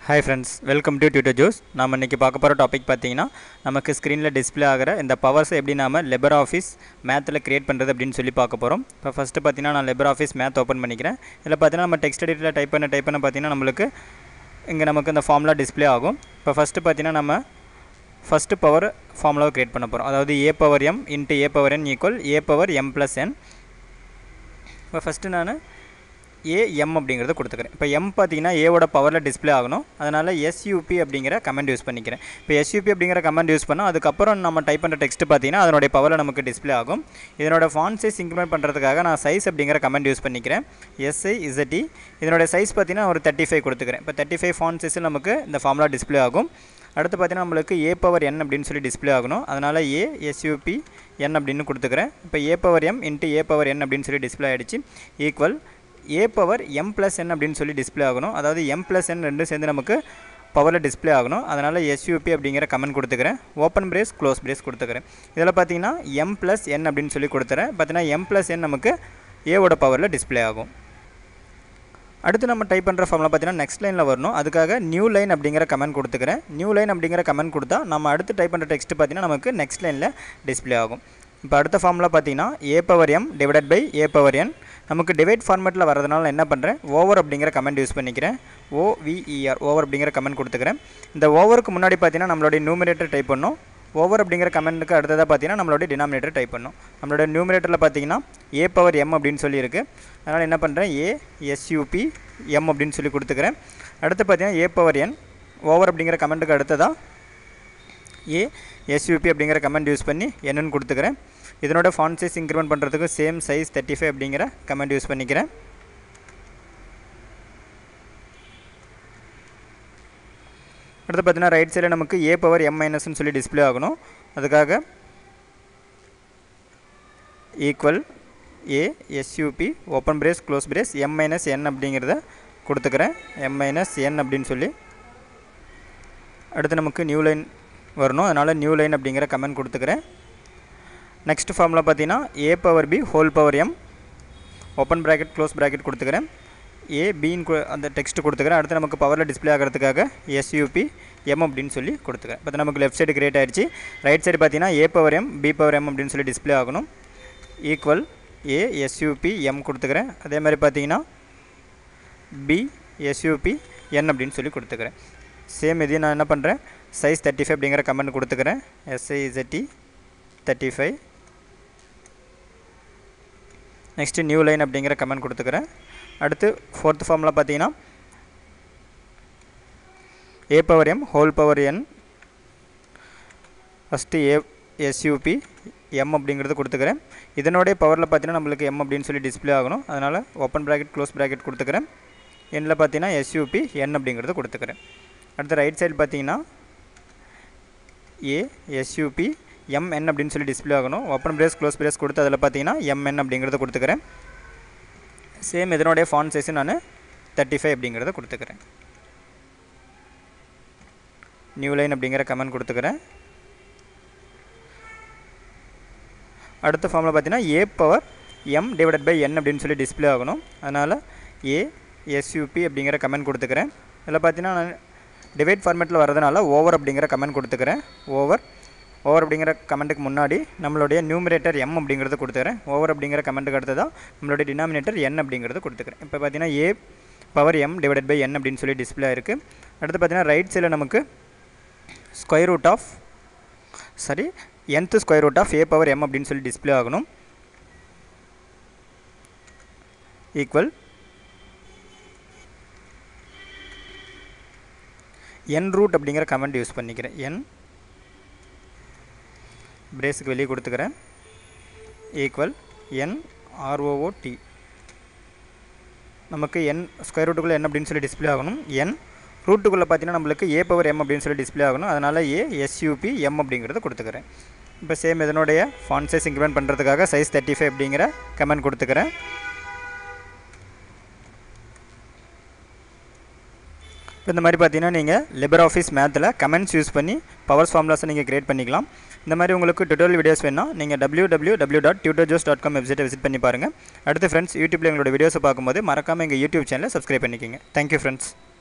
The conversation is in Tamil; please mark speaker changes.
Speaker 1: hi friends welcome to Tutor Joes நம்ம இன்றைக்கி பார்க்க போகிற டாபிக் பார்த்தீங்கன்னா நமக்கு ஸ்க்ரீனில் டிஸ்ப்ளே ஆகிற இந்த பவர்ஸை எப்படி நாம லெபர் ஆஃபீஸ் மேத்தில் கிரியேட் பண்ணுறது அப்படின்னு சொல்லி பார்க்க போகிறோம் இப்போ ஃபஸ்ட்டு பார்த்தீங்கன்னா நான் லெபர் ஆஃபீஸ் மேத் ஓப்பன் பண்ணிக்கிறேன் இதில் பார்த்தீங்கன்னா நம்ம டெக்ஸ்ட் எடிட்டில் டைப் பண்ண டைப் பண்ண பார்த்தீங்கன்னா நம்மளுக்கு இங்கே நமக்கு இந்த ஃபார்முலா டிஸ்ப்ளே ஆகும் இப்போ ஃபஸ்ட்டு பார்த்தீங்கன்னா நம்ம ஃபஸ்ட்டு பவர் ஃபார்முலாவை கிரியேட் பண்ண போகிறோம் அதாவது A power M into A power N equal A power M plus N இப்போ ஃபஸ்ட்டு நான் ஏ எம் அப்படிங்கிறத கொடுத்துக்கிறேன் இப்போ எம் பார்த்தீங்கன்னா ஏவோட பவரில் டிஸ்ப்ளே ஆகணும் அதனால் எஸ்யூபி அப்படிங்கிற கமெண்ட் யூஸ் பண்ணிக்கிறேன் இப்போ எஸ்யூபி அப்படிங்கிற கமெண்ட் யூஸ் பண்ணால் அதுக்கப்புறம் நம்ம டைப் பண்ணுற டெக்ஸ்ட் பார்த்தீங்கன்னா அதனுடைய பவரில் நமக்கு டிஸ்ப்ளே ஆகும் இதனோட ஃபான் சைஸ் இன்க்ரிமெண்ட் பண்ணுறதுக்காக நான் சைஸ் அப்படிங்கிற கமெண்ட் யூஸ் பண்ணிக்கிறேன் எஸ்ஐ இசட்டி இதனோட சைஸ் பார்த்தீங்கன்னா ஒரு தேர்ட்டி ஃபைவ் கொடுத்துக்கிறேன் இப்போ தேர்ட்டி ஃபைவ் ஃபான் சைஸில் நமக்கு இந்த ஃபார்முலா டிஸ்ப்ளே ஆகும் அடுத்து பார்த்தீங்கன்னா நம்மளுக்கு ஏ பவர் என் அப்படின்னு சொல்லி டிஸ்ப்ளே ஆகணும் அதனால் ஏ எஸ்யூபி என் அப்படின்னு கொடுத்துக்கிறேன் இப்போ A power M into A power N அப்படின்னு சொல்லி டிஸ்ப்ளே ஆகிடுச்சு equal A power M plus N அப்படின்னு சொல்லி டிஸ்ப்ளே ஆகணும் அதாவது எம் ப்ளஸ் என் ரெண்டும் சேர்ந்து நமக்கு பவரில் டிஸ்ப்ளே ஆகணும் அதனால் எஸ்யூபி அப்படிங்கிற கமெண்ட் கொடுத்துக்கிறேன் ஓப்பன் பிரேஸ் க்ளோஸ் பிரேஸ் கொடுத்துக்கிறேன் இதில் பார்த்தீங்கன்னா எம் ப்ளஸ் என் அப்படின்னு சொல்லி கொடுத்துறேன் பார்த்தீங்கன்னா எம் ப்ளஸ் என் நமக்கு ஏவோட பவரில் டிஸ்ப்ளே ஆகும் அடுத்து நம்ம டைப் பண்ணுற ஃபார்மில் பார்த்தீங்கன்னா நெக்ஸ்ட் லைனில் வரணும் அதுக்காக நியூ லைன் அப்படிங்கிற கமெண்ட் கொடுத்துக்கிறேன் நியூ லைன் அப்படிங்கிற கமெண்ட் கொடுத்தா நம்ம அடுத்து டைப் பண்ணுற டெக்ஸ்ட் பார்த்தீங்கன்னா நமக்கு நெக்ஸ்ட் லைனில் டிஸ்ப்ளே ஆகும் இப்போ அடுத்த ஃபார்மில் பார்த்தீங்கன்னா A power M divided by A power N நமக்கு டிவைட் ஃபார்மேட்டில் வரதுனால நான் என்ன பண்ணுறேன் ஓவர் அப்படிங்கிற கமெண்ட் யூஸ் பண்ணிக்கிறேன் ஓவிஇஆர் ஓவர் அப்படிங்கிற கமெண்ட் கொடுத்துக்கிறேன் இந்த ஓவருக்கு முன்னாடி பார்த்தீங்கன்னா நம்மளுடைய நியூமினேட்டர் டைப் பண்ணோம் ஓவர் அப்படிங்கிற கமெண்ட்டுக்கு அடுத்ததாக பார்த்தீங்கன்னா நம்மளுடைய டினாமினேட்டர் டைப் பண்ணும் நம்மளோட நியூமினேட்டரில் பார்த்தீங்கன்னா ஏ பவர் எம் அப்படின்னு சொல்லி இருக்குது அதனால் என்ன பண்ணுறேன் ஏ எஸ்யூபி எம் அப்படின்னு சொல்லி கொடுத்துக்கிறேன் அடுத்து பார்த்தீங்கன்னா ஏ பவர் என் ஓவர் அப்படிங்கிற கமெண்ட்டுக்கு அடுத்ததாக ஏ எஸ்யூபி அப்படிங்கிற கமெண்ட் யூஸ் பண்ணி என்னன்னு கொடுத்துக்கிறேன் இதனோட ஃபான் சைஸ் இன்க்ரிமெண்ட் பண்ணுறதுக்கு சேம் சைஸ் தேர்ட்டி ஃபைவ் அப்படிங்கிற கமெண்ட் யூஸ் பண்ணிக்கிறேன் அடுத்து பார்த்தீங்கன்னா ரைட் சைடில் நமக்கு ஏ பவர் எம் மைனஸ்னு சொல்லி டிஸ்ப்ளே ஆகணும் அதுக்காக equal A S U B open brace close brace M minus N அப்படிங்கிறத கொடுத்துக்கிறேன் எம் மைனஸ் என் அப்படின்னு சொல்லி அடுத்து நமக்கு நியூ லைன் வரணும் அதனால் நியூ லைன் அப்படிங்கிற கமெண்ட் கொடுத்துக்கிறேன் நெக்ஸ்ட் ஃபார்மில் பார்த்தீங்கன்னா A power B whole power M open bracket close bracket கொடுத்துக்கிறேன் ஏ பின்னு அந்த டெக்ஸ்ட் கொடுத்துக்கிறேன் அடுத்து நமக்கு பவரில் டிஸ்ப்ளே ஆகிறதுக்காக எஸ்யூபி எம் அப்படின்னு சொல்லி கொடுத்துக்கிறேன் இப்போ நமக்கு லெஃப்ட் சைடு கிரியேட் ஆயிடுச்சு ரைட் சைடு பார்த்தீங்கன்னா A power M B power M அப்படின்னு சொல்லி டிஸ்ப்ளே ஆகணும் ஈக்குவல் ஏ எஸ்யூபி எம் கொடுத்துக்கிறேன் அதே மாதிரி பார்த்தீங்கன்னா பி எஸ்யூபி என் அப்படின்னு சொல்லி கொடுத்துக்கிறேன் சேம் இதையும் நான் என்ன பண்ணுறேன் சைஸ் தேர்ட்டி ஃபைவ் அப்படிங்கிற கமெண்ட் கொடுத்துக்கிறேன் S I Z E thirty five next new line அப்படிங்கிற கமெண்ட் கொடுத்துக்கிறேன் அடுத்து ஃபோர்த் ஃபார்மில் பார்த்தீங்கன்னா A power M whole power N first A S U B M அப்படிங்கிறது கொடுத்துக்கிறேன் இதனுடைய பவரில் பார்த்தீங்கன்னா நம்மளுக்கு எம் அப்படின்னு சொல்லி டிஸ்ப்ளே ஆகணும் அதனால் ஓப்பன் ப்ராக்கெட் க்ளோஸ் ப்ராக்கெட் கொடுத்துக்கிறேன் எண்ணில் பார்த்தீங்கன்னா எஸ்யூபி என் அப்படிங்கிறது கொடுத்துக்கிறேன் அடுத்து ரைட் சைடு பார்த்தீங்கன்னா ஏ எஸ்யூபி எம்என் அப்படின்னு சொல்லி டிஸ்ப்ளே ஆகணும் ஓப்பன் பிரேஸ் க்ளோஸ் பிரேஸ் கொடுத்து அதில் பார்த்தீங்கன்னா எம்என் அப்படிங்கிறத கொடுத்துக்கிறேன் சேம் இதனுடைய ஃபான் சைஸு நான் தேர்ட்டி ஃபைவ் அப்படிங்கிறத கொடுத்துக்கிறேன் நியூ லைன் அப்படிங்கிற கமெண்ட் கொடுத்துக்கிறேன் அடுத்த ஃபார்மில் பார்த்தீங்கன்னா A power M divided by N அப்படின்னு சொல்லி டிஸ்ப்ளே ஆகணும் அதனால் ஏ எஸ்யூபி அப்படிங்கிற கமெண்ட் கொடுத்துக்கிறேன் இதில் பார்த்தீங்கன்னா நான் டிவைட் ஃபார்மேட்டில் வரதுனால ஓவர் அப்படிங்கிற கமெண்ட் கொடுத்துக்கிறேன் ஓவர் ஓவர் அப்படிங்கிற கமெண்ட்டுக்கு முன்னாடி நம்மளுடைய நியூமிரேட்டர் எம் அப்படிங்கிறது கொடுத்துக்கிறேன் ஓவர் அப்படிங்கிற கமெண்ட்டுக்கு அடுத்ததாக நம்மளுடைய டினாமினேட்டர் என் அப்படிங்கிறது கொடுத்துக்கிறேன் இப்போ பார்த்தீங்கன்னா A power M divided by N அப்படின்னு சொல்லி டிஸ்பிளே இருக்குது அடுத்து பார்த்தீங்கன்னா ரைட் சைடில் நமக்கு square root of sorry nth square root of A power M அப்படின்னு சொல்லி டிஸ்பிளே ஆகணும் ஈக்குவல் என் ரூட் அப்படிங்கிற கமெண்ட் யூஸ் பண்ணிக்கிறேன் என் பிரேஸுக்கு வெளியே கொடுத்துக்கிறேன் ஈக்குவல் என் ஆர்ஓஓடி நமக்கு என் ஸ்கொயர் ரூட்டுக்குள்ளே என் அப்படின்னு சொல்லி டிஸ்பிளே ஆகணும் என் ரூட்டுக்குள்ளே பார்த்தீங்கன்னா நம்மளுக்கு ஏ பவர் எம் அப்படின்னு சொல்லி டிஸ்பிளே ஆகணும் அதனால் ஏ எஸ்யூபி எம் அப்படிங்கிறத கொடுத்துக்கிறேன் இப்போ சேம் இதனுடைய ஃபான் சைஸ் இன்க்ரிமெண்ட் பண்ணுறதுக்காக சைஸ் தேர்ட்டி ஃபைவ் அப்படிங்கிற கமெண்ட் கொடுத்துக்கிறேன் இப்போ இந்த மாதிரி பார்த்தீங்கன்னா நீங்கள் லிபர் ஆஃபீஸ் மேத்தில் கமெண்ட்ஸ் யூஸ் பண்ணி பவர்ஸ் ஃபார்முலாஸை நீங்கள் கிரியேட் பண்ணிக்கலாம் இந்த மாதிரி உங்களுக்கு டுட்டோரியல் வீடியோஸ் வேணால் நீங்கள் W W W dot Tutor Joes dot com வெப்சைட்டை விசிட் பண்ணி பாருங்கள் அடுத்து ஃப்ரெண்ட்ஸ் யூடியூப்பில் எங்களோட வீடியோஸை பார்க்கும்போது மறக்காமல் எங்கள் யூடியூப் சேனலை சப்ஸ்கிரைப் பண்ணிக்கோங்க தேங்க்யூ ஃப்ரெண்ட்ஸ்